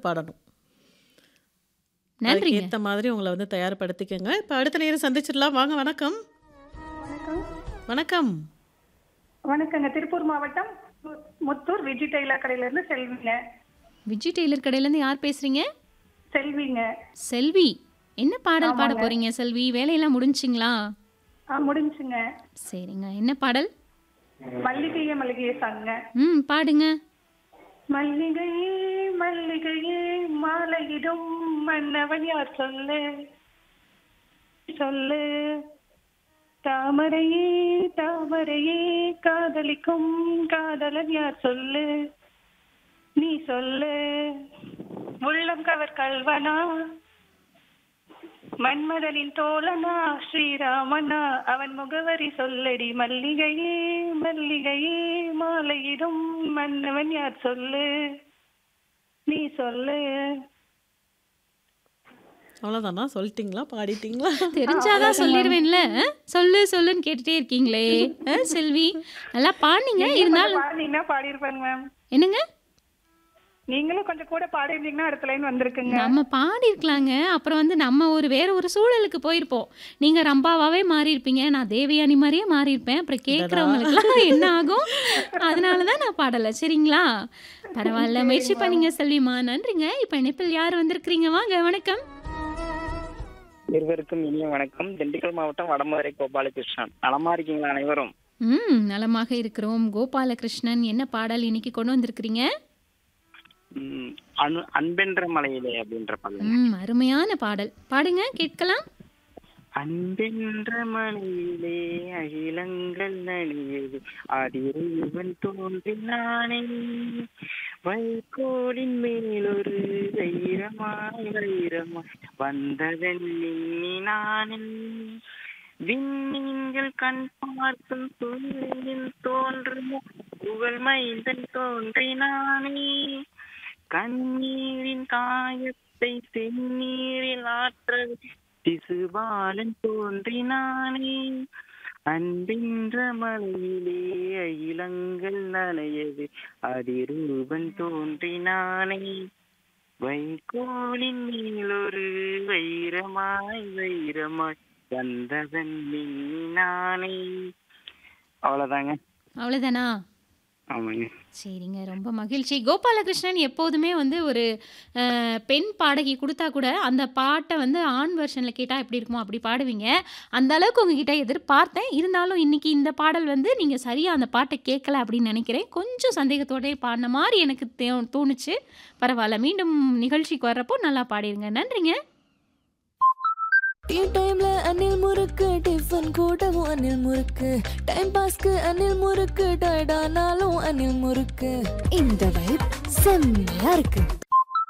பாடணும். நன்றிங்க. அதுக்கேத்த மாதிரி உங்கள வந்து தயார்படுத்திக்கங்க. இப்ப அடுத்த நேரம் சந்திச்சிடலாம். வாங்க வணக்கம். வணக்கம் வணக்கம். வணக்கங்க திருப்பூர் மாவட்டம் மு- முத்தூர் விஜி டெய்லர் கடையில இருந்து செல்விங்க விஜி டெய்லர் கடையிலேருந்து யார் பேசுறீங்க செல்விங்க செல்வி என்ன பாடல் பாட ஆமாங்க. போறீங்க செல்வி வேலையெல்லாம் முடிஞ்சுங்களா ஆ முடிஞ்சுங்க சரிங்க என்ன பாடல் மல்லிகையே மல்லிகையே சாங்க ம் பாடுங்க மல்லிகையே மல்லிகையே மாலையிடும் மன்னவன் யார் சொல்லு சொல்லு தாமரையே தாமரையே காதலிக்கும் காதலன் யார் சொல்லு நீ சொல்லு உள்ளம் கவர் கல்வனா மன்மதனின் தோழனா ஸ்ரீராமனா அவன் முகவரி சொல்லடி மல்லிகையே மல்லிகையே மாலையிடும் மன்னவன் யார் சொல்லு நீ சொல்லு அவ்வளோதானா? சொல்லிட்டீங்களா? பாடிட்டீங்களா? தெரிஞ்சாதான் சொல்லிடுவேன்ல ஆ? சொல்லு சொல்லுன்னு கேட்டுட்டே இருக்கீங்களே ஆ, செல்வி நல்லா பாடுனீங்க இருந்தாலும் பாடினீங்கன்னா பாடியிருப்பேங்க மேம் என்னங்க நீங்களும் கொஞ்சம் கூட பாடிருந்தீங்கன்னா அடுத்த லைன் வந்திருக்குங்க நம்ம பாடியிருக்கலாங்க அப்புறம் வந்து நம்ம ஒரு வேற ஒரு சூழலுக்கு போயிருப்போம் நீங்க ரம்பாவாவே மாறி இருப்பீங்க நான் தேவயானி மாதிரியே மாறி இருப்பேன் அப்புறம் கேட்குறவங்களுக்குலாம் என்ன ஆகும் அதனால தான் நான் பாடலை சரிங்களா பரவாயில்ல முயற்சி பண்ணீங்க செல்விமா நன்றிங்க இப்போ இணைப்பில் யார் வந்திருக்கிறீங்க வாங்க வணக்கம் இருவருக்கும் இனிய வணக்கம் திண்டுக்கல் மாவட்டம் வடமதுரை கோபாலகிருஷ்ணன் நலமா இருக்கீங்களா அனைவரும் ம் நலமாக இருக்கிறோம் கோபாலகிருஷ்ணன் என்ன பாடல் இன்னைக்கு கொண்டு வந்திருக்கிறீங்க ம், அனு அன்பென்ற மலையிலே அப்படின்ற பாடல் ம் அருமையான பாடல் பாடுங்க கேட்கலாம் அன்பென்ற மலையிலே அகிலங்கள் நனியது அதிரவன் தோன்றினானே வைகோலின் மேலொரு வைரமாய் வைரமாய் வந்ததன் நானே விண்மீன்கள் கண் பார்க்கும் சூரியனில் தோன்றும் புகழ் மைந்தன் தோன்றினானே கண்ணீரின் காயத்தை செந்நீரில் ஆற்ற திசுபாலன் தோன்றினானே அன்பின்ற மலையிலே இளங்கள் நனையது அதிரூபன் தோன்றினானே வைகோலின் மேலொரு வைரமாய் வைரமாய் வந்ததன் நானே அவ்வளவுதாங்க அவ்வளோதானா ஆமாங்க சரிங்க ரொம்ப மகிழ்ச்சி கோபாலகிருஷ்ணன் எப்போதுமே வந்து ஒரு அஹ், பெண் பாடகி கொடுத்தா கூட அந்த பாட்டை வந்து ஆண் வெர்ஷனில் கேட்டால் எப்படி இருக்குமோ அப்படி பாடுவீங்க அந்த அளவுக்கு உங்ககிட்ட எதிர்பார்த்தேன் இருந்தாலும் இன்னைக்கு இந்த பாடல் வந்து நீங்கள் சரியாக அந்த பாட்டை கேட்கல அப்படின்னு நினைக்கிறேன் கொஞ்சம் சந்தேகத்தோடே பாடின மாதிரி எனக்கு தே- தோணுச்சு பரவாயில்ல மீண்டும் நிகழ்ச்சிக்கு வர்றப்போ நல்லா பாடிடுங்க நன்றிங்க டீ டைம்ல அணில் முறுக்கு டிஃபன் கூடவும் அணில் முறுக்கு டைம் பாஸ்க்கு அணில் முறுக்கு டயர்டானாலும் அணில் முறுக்கு இந்த வைப் செம்மையா இருக்கு